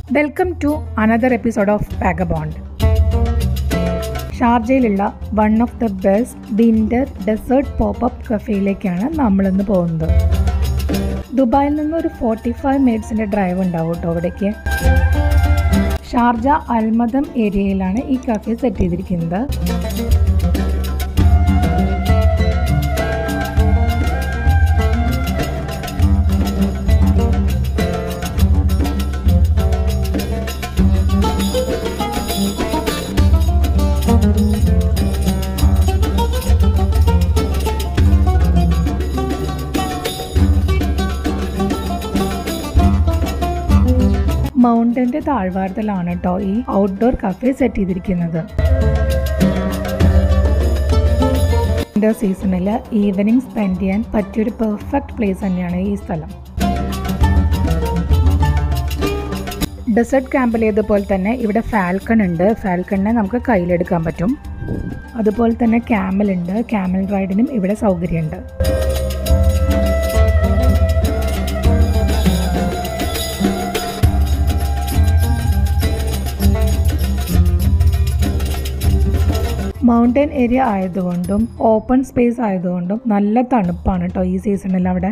welcome to another episode of vagabond ഷാർജയിലുള്ള one of the best winter desert popup കഫേയിലേക്കാണ് നമ്മളിന്ന് പോകുന്നത് ദുബായിൽ നിന്ന് ഒരു ഫോർട്ടി ഫൈവ് മിനിറ്റ്സിൻ്റെ ഡ്രൈവ് ഉണ്ടാവും കേട്ടോ അവിടേക്ക് ഷാർജ അൽമദം ഏരിയയിലാണ് ഈ കഫേ സെറ്റ് ചെയ്തിരിക്കുന്നത് മൗണ്ടന്റെ താഴ്വാരത്തിലാണ് കേട്ടോ ഈ ഔട്ട്ഡോർ കഫേ സെറ്റ് ചെയ്തിരിക്കുന്നത് വിന്റർ സീസണിൽ ഈവനിങ് സ്പെൻഡ് ചെയ്യാൻ പറ്റിയൊരു പെർഫെക്റ്റ് പ്ലേസ് തന്നെയാണ് ഈ സ്ഥലം ഡെസേർട്ട് ക്യാമ്പിലേതുപോലെ തന്നെ ഇവിടെ ഫാൽക്കൺ ഉണ്ട് ഫാൽക്കണിനെ നമുക്ക് കയ്യിലെടുക്കാൻ പറ്റും അതുപോലെ തന്നെ ക്യാമൽ ഉണ്ട് ക്യാമൽ റൈഡിനും ഇവിടെ സൗകര്യമുണ്ട് മൗണ്ടൻ ഏരിയ ആയതുകൊണ്ടും ഓപ്പൺ സ്പേസ് ആയതുകൊണ്ടും നല്ല തണുപ്പാണ് കേട്ടോ ഈ സീസണിൽ അവിടെ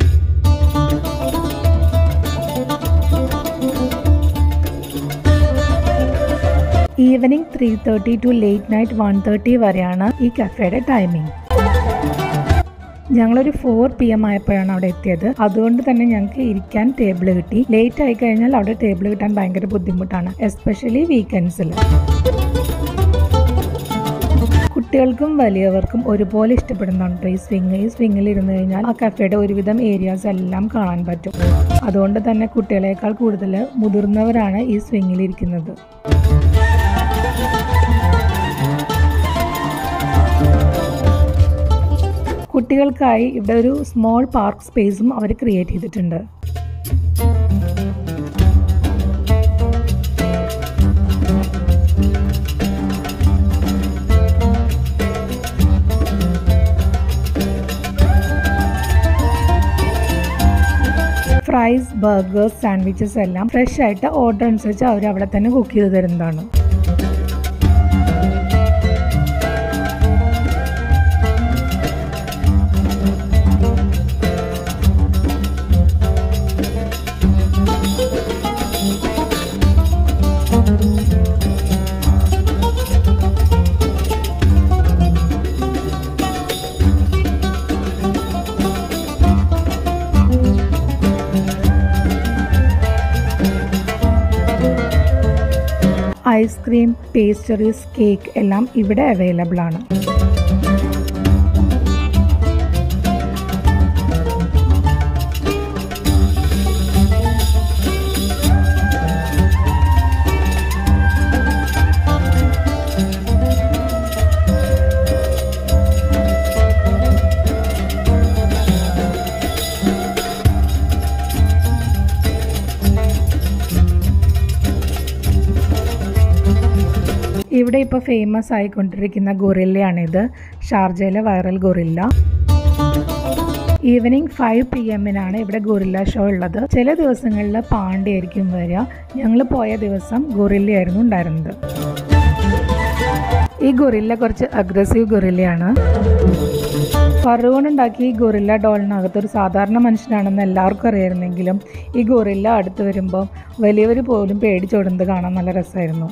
evening three thirty to late night one thirty വരെയാണ് ഈ കഫേയുടെ ടൈമിംഗ് ഞങ്ങളൊരു ഫോർ പി എം ആയപ്പോഴാണ് അവിടെ എത്തിയത് അതുകൊണ്ട് തന്നെ ഞങ്ങൾക്ക് ഇരിക്കാൻ ടേബിൾ കിട്ടി ലേറ്റ് ആയി കഴിഞ്ഞാൽ അവിടെ ടേബിൾ കിട്ടാൻ ഭയങ്കര ബുദ്ധിമുട്ടാണ് എസ്പെഷ്യലി വീക്കെൻഡ്സിൽ കുട്ടികൾക്കും വലിയവർക്കും ഒരുപോലെ ഇഷ്ടപ്പെടുന്നുണ്ട് ഈ സ്വിങ് ഈ സ്വിങ്ങിൽ ഇരുന്ന് കഴിഞ്ഞാൽ ആ കഫേയുടെ ഒരുവിധം ഏരിയാസ് എല്ലാം കാണാൻ പറ്റും അതുകൊണ്ട് തന്നെ കുട്ടികളെക്കാൾ കൂടുതൽ മുതിർന്നവരാണ് ഈ സ്വിങ്ങിൽ ഇരിക്കുന്നത് കുട്ടികൾക്കായി ഇവിടെ ഒരു സ്മോൾ പാർക്ക് സ്പേസും അവർ ക്രിയേറ്റ് ചെയ്തിട്ടുണ്ട് ഫ്രൈസ് ബർഗേഴ്സ് സാൻഡ്വിച്ചസ് എല്ലാം ഫ്രഷ് ആയിട്ട് ഓർഡർ അനുസരിച്ച് അവർ അവിടെ തന്നെ കുക്ക് ചെയ്ത് തരുന്നതാണ് ഐസ്ക്രീം പേസ്റ്ററീസ് കേക്ക് എല്ലാം ഇവിടെ അവൈലബിൾ ആണ് ഇവിടെ ഇപ്പോൾ ഫേമസ് ആയിക്കൊണ്ടിരിക്കുന്ന ഗൊറില്ലയാണിത് ഷാർജയിലെ viral gorilla evening five p എമ്മിനാണ് ഇവിടെ ഗൊറില്ല ഷോ ഉള്ളത് ചില ദിവസങ്ങളിൽ പാണ്ടി ആയിരിക്കും വരിക ഞങ്ങൾ പോയ ദിവസം ഗൊറില്ലയായിരുന്നു ഉണ്ടായിരുന്നത് ഈ ഗൊറില്ല കുറച്ച് അഗ്രസീവ് ഗൊറില്ലയാണ് ഫറൂൺ ഉണ്ടാക്കിയ ഈ ഗൊറില്ല ഡോളിനകത്ത് ഒരു സാധാരണ മനുഷ്യനാണെന്ന് എല്ലാവർക്കും അറിയായിരുന്നെങ്കിലും ഈ ഗൊറില്ല അടുത്ത് വരുമ്പോൾ വലിയവർ പോലും പേടിച്ചോടുന്നത് കാണാൻ നല്ല രസമായിരുന്നു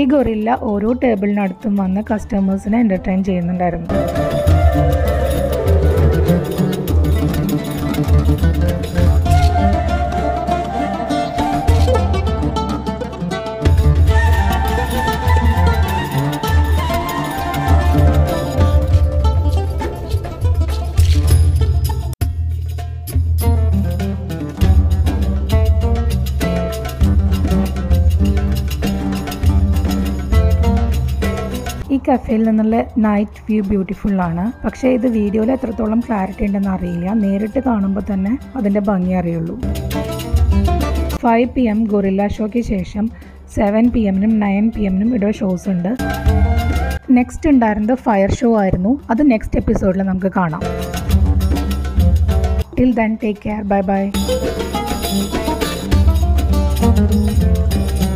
ഗൊറില്ല ഓരോ ടേബിളിനടുത്തും വന്ന് കസ്റ്റമേഴ്സിനെ എൻ്റർടൈൻ ചെയ്യുന്നുണ്ടായിരുന്നു ഈ കഫേയിൽ നിന്നുള്ള നൈറ്റ് വ്യൂ ബ്യൂട്ടിഫുൾ ആണ് പക്ഷേ ഇത് വീഡിയോയിൽ എത്രത്തോളം ക്ലാരിറ്റി ഉണ്ടെന്ന് അറിയില്ല നേരിട്ട് കാണുമ്പോൾ തന്നെ അതിൻ്റെ ഭംഗി അറിയുള്ളൂ ഫൈവ് പി എം ഗൊറില്ല ഷോയ്ക്ക് ശേഷം സെവൻ പി എമ്മിനും നയൻ പി എമ്മിനും ഇവിടെ ഷോസ് ഉണ്ട് നെക്സ്റ്റ് ഉണ്ടായിരുന്നത് ഫയർ ഷോ ആയിരുന്നു അത് നെക്സ്റ്റ് എപ്പിസോഡിൽ നമുക്ക് കാണാം till then take care bye by